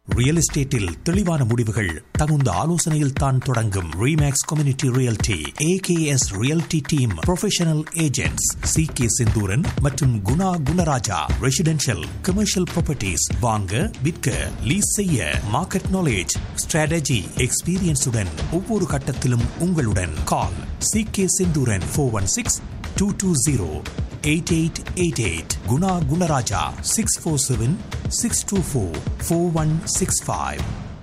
Real எஸ்டேட்டில் தெளிவான முடிவுகள் தகுந்த ஆலோசனையில் தான் தொடங்கும் Remax community realty AKS realty team professional agents C K Senthooran மற்றும் Guna Gunarajah residential commercial properties வாங்க விற்க லீஸ் செய்ய மார்க்கெட் நாலேஜ் ஸ்ட்ராட்டஜி எக்ஸ்பீரியன்ஸுடன் ஒவ்வொரு கட்டத்திலும் உங்களுடன் call C K Senthooran four one six two two zero eight eight eight eight Guna Gunarajah six four seven six two four four one six five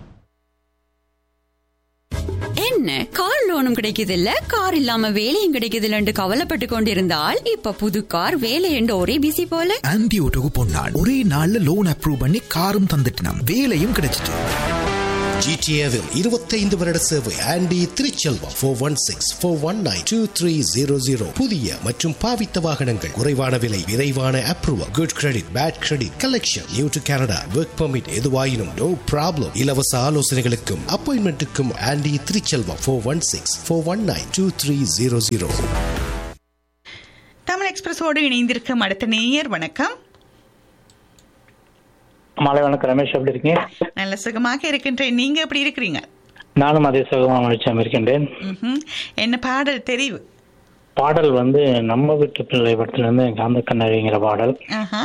என்ன car லோனும் கிடைக்குது இல்ல கார் இல்லாம வேலையும் கிடைக்குது இல்லன்னு கவலைப்பட்டு கொண்டிருந்தால் இப்ப புது கார் வேலை என்று ஒரே பிசி போல ஆன்டி ஓட்டோக்கு பொன்னாள் ஒரே நாள்ல லோன் அப்ரூவ் பண்ணி காரும் தந்துட்டினான் வேலையும் கிடைச்சிட்டு ஜிடிஏவில் இருபத்தைந்து வருட சேவை Andy Thiruchelvam four one six four one nine two three zero zero புதிய மற்றும் பாவித்த வாகனங்கள் குறைவான விலை விரைவான approval good credit bad credit collection new to Canada work permit எதுவாயினும் நோ ப்ராப்ளம் இலவச ஆலோசனைகளுக்கும் அப்பாயின்மெண்ட்டுக்கும் Andy Thiruchelvam four one six four one nine two three zero zero Tamil எக்ஸ்பிரஸோடு இணைந்திருக்கும் அடுத்த நேயர் வணக்கம் மாலை வணக்கம் ரமேஷ் எப்படி இருக்கீங்க நல்ல சுகமாக இருக்கின்றேன் நீங்க எப்படி இருக்கிறீங்க நானும் அதே சுகமாக மகிழ்ச்சியாக இருக்கின்றேன் ம்ஹும். என்ன பாடல் தெரிவு பாடல் வந்து நம்ம வீட்டு பிள்ளை படத்துல இருந்து காந்த கண்ணறிங்கிற பாடல் ஆஹா.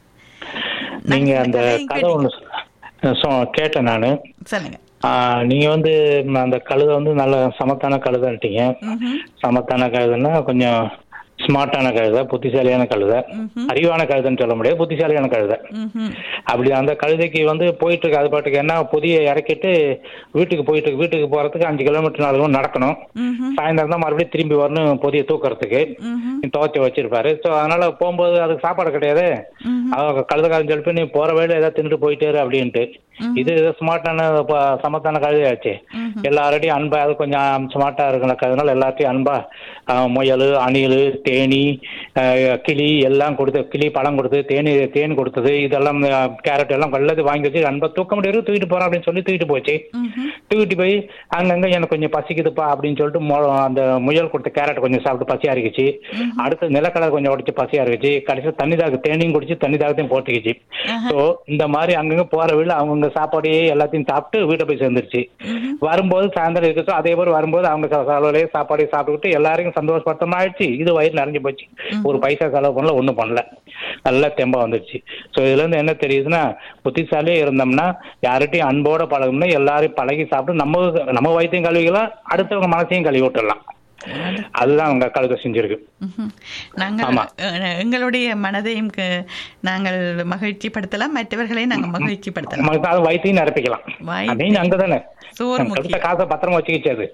நீங்க நான் அந்த கதையும் கதை கேட்டேன். ஒன்று சொ- கேட்டேன் நானு சொல்லுங்க ஆஹ், நீங்க வந்து ம், அந்த கழுதை வந்து நல்ல சமத்தான கழுதைன்ட்டீங்க ம்ஹும். சமத்தான கழுதைன்னா கொஞ்சம் ஸ்மார்ட்டான கழுதை புத்திசாலியான கழுதை அறிவான கழுதைன்னு சொல்ல முடியாது புத்திசாலியான கழுதை ம்ஹும். அப்படி அந்த கழுதைக்கு வந்து போயிட்டு இருக்கு அது பாட்டுக்கு என்ன புதிய இறக்கிட்டு வீட்டுக்கு போயிட்டு இருக்கு வீட்டுக்கு போறதுக்கு அஞ்சு கிலோமீட்டர் நாலு கிலோமீட்டர் நடக்கணும் ம்ஹும். சாயந்தரம் தான் மறுபடியும் திரும்பி வரணும் பொதிய தூக்கறதுக்கு ம்ஹும். துவச்சி வச்சிருப்பாரு ஸோ அதனால போகும்போது அதுக்கு சாப்பாடு கிடையாது அவங்க கழுதக்காரன் சொல்லிட்டு நீ போற வழியில ஏதாவது தின்னுட்டு போயிட்டே இரு அப்படின்ட்டு இது ஸ்மார்ட்டான சமத்தான கழுதையாச்சு எல்லார்டையும் அன்பா அது கொஞ்சம் ஸ்மார்ட்டா இருக்கணும் அதனால எல்லாத்தையும் அன்பா ஆஹ், முயல் அணில் தேனி ஆஹ், கிளி எல்லாம் கொடுத்து கிளி பழம் கொடுத்து தேனி தேன் கொடுத்தது இதெல்லாம் ஆஹ், கேரட் எல்லாம் எல்லாத்தையும் வாங்கி வச்சு அன்பா தூக்க முடியாது தூக்கிட்டு போறேன் அப்படின்னு சொல்லி தூக்கிட்டு போச்சு தூக்கிட்டு போய் அங்கங்க எனக்கு கொஞ்சம் பசிக்குதுப்பா அப்படின்னு சொல்லிட்டு மொ- அந்த முயல் கொடுத்த கேரட் கொஞ்சம் சாப்பிட்டு பசியா இருந்துச்சு அடுத்து நிலக்கடலை கொஞ்சம் உடைச்சு பசியா இருந்துச்சு கடைசி தண்ணி தாக தேனியும் குடிச்சு தண்ணி தாகத்தையும் போட்டுக்கிச்சு ஸோ இந்த மாதிரி அங்கங்க போற வீடு அவங்கவுங்க சாப்பாடையே எல்லாத்தையும் சாப்பிட்டு வீட்டை போய் சேர்ந்துருச்சு வரும்போது சாயந்தரம் இருக்கு அதே மாதிரி வரும்போது அவங்க ச- செலவுலயே சாப்பாடையே சாப்பிட்டுக்கிட்டு எல்லாரையும் சந்தோஷப்படுத்தமா ஆயிடுச்சு இது வயிறு நிறைஞ்சு போச்சு ஒரு பைசா செலவு பண்ணல ஒண்ணும் பண்ணல நல்லா தெம்பா வந்துருச்சு ஸோ இதுல இருந்து என்ன தெரியுதுன்னா புத்திசாலியே இருந்தோம்னா யார்கிட்டயும் அன்போட பழகணும்னா எல்லாரையும் பழகி சாப்பிட்டு நம்ம நம்ம வயிற்றையும் கழுவிக்கலாம் அடுத்தவங்க மனசையும் கழுவி விட்டுடலாம் அதுதான் அவங்க கழுத செஞ்சிருக்கு ம்ஹும். நாங்கள் ஆமா. அஹ், எங்களுடைய மனதையும் க- நாங்கள் மகிழ்ச்சி படுத்தலாம் மற்றவர்களை நாங்கள் மகிழ்ச்சி படுத்தலாம் நமக்கு அது வயிற்றையும் நிரப்பிக்கலாம் வயித்தை- அப்படின்னு அங்கதானே சோறு கொடுத்த முக்கியம். காசை பத்திரமா வச்சுக்கிச்சு அது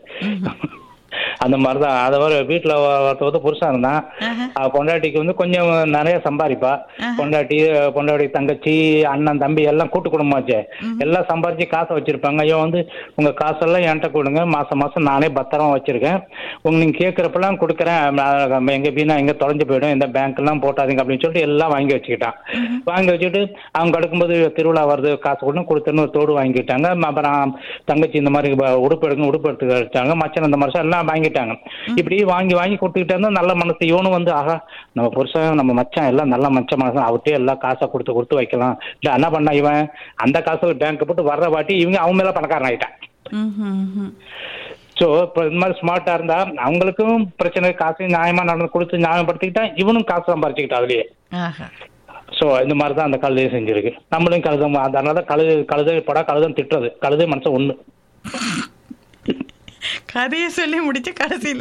அந்த மாதிரிதான் அதை வர வீட்டுல ஒருத்த வந்து புருஷன் இருந்தான் ஆஹா. அவ பொண்டாட்டிக்கு வந்து கொஞ்சம் நிறைய சம்பாதிப்பா பொண்டாட்டி பொண்டாட்டி தங்கச்சி அண்ணன் தம்பி எல்லாம் கூட்டு குடும்பமாச்சே எல்லாம் சம்பாரிச்சு காசை வச்சிருப்பாங்க ஐயோ வந்து உங்க காசெல்லாம் என்கிட்ட கொடுங்க மாசம் மாசம் நானே பத்திரமா வச்சிருக்கேன் உங்க நீங்க கேட்கறப்பெல்லாம் கொடுக்குறேன் நான் எங்க வீணா எங்க தொலைஞ்சு போயிடும் எந்த பேங்க் எல்லாம் போட்டாதீங்க அப்படின்னு சொல்லிட்டு எல்லாம் வாங்கி வச்சுக்கிட்டான் வாங்கி வச்சுட்டு அவங்க அடுக்கும்போது திருவிழா வருது காசு கொடுன்னு கொடுத்துன்னு ஒரு தோடு வாங்கிட்டாங்க அப்புறம் தங்கச்சி இந்த மாதிரி ப- உடுப்பு எடுங்க உடுப்பு எடுத்து வச்சாங்க மச்சன் இந்த மாதிரி எல்லாம் வாங்கிட்டாங்க இப்படி வாங்கி வாங்கி கொடுத்துக்கிட்டே இருந்தா நல்ல மனசு இவனும் வந்து ஆகா நம்ம புருஷன் நம்ம மச்சான் எல்லாம் நல்ல மச்ச மனசு அவர்கிட்டயே எல்லாம் காசை கொடுத்து கொடுத்து வைக்கலாம் இல்ல என்ன பண்ணா இவன் அந்த காசை பேங்க் போட்டு வர்ற வாட்டி இவங்க அவன் மேல பணக்காரன் ஆயிட்டான் ம்ஹும், ம்ஹும். ஸோ இப்போ இந்த மாதிரி ஸ்மார்ட்டா இருந்தா அவங்களுக்கும் பிரச்சனை காசு நியாயமா நடந்து கொடுத்து நியாயப்படுத்திக்கிட்டா இவனும் காசு சம்பாரிச்சுக்கிட்டா அதுலயே ஆஹா. ஸோ இந்த மாதிரி தான் அந்த கழுதையை செஞ்சிருக்கு நம்மளும் கழுதம் அதனால தான் கழுது கழுதை படா கழுதம் திட்டுறது கழுதை மனசு ஒண்ணு கதையை சொல்லி முடிச்சு கடைசியில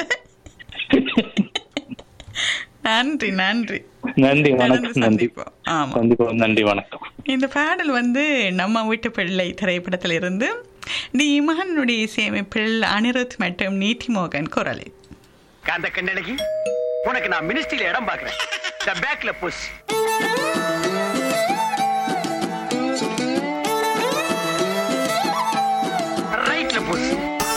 நன்றி நன்றி நன்றி தொடர்ந்து வணக்கம் நன்றி சந்திப்போம். ஆமா. கண்டிப்பா நன்றி வணக்கம் இந்த பாடல் வந்து நம்ம வீட்டு பிள்ளை திரைப்படத்திலிருந்து டி மகனுடைய இசையமைப்பில் அனிருத் மற்றும் நீதி மோகன் குரலில் காந்த கண்ணழகி உனக்கு நான் மினிஸ்ட்ரியில இடம் பாக்குறேன் த பேக்ல புஷ்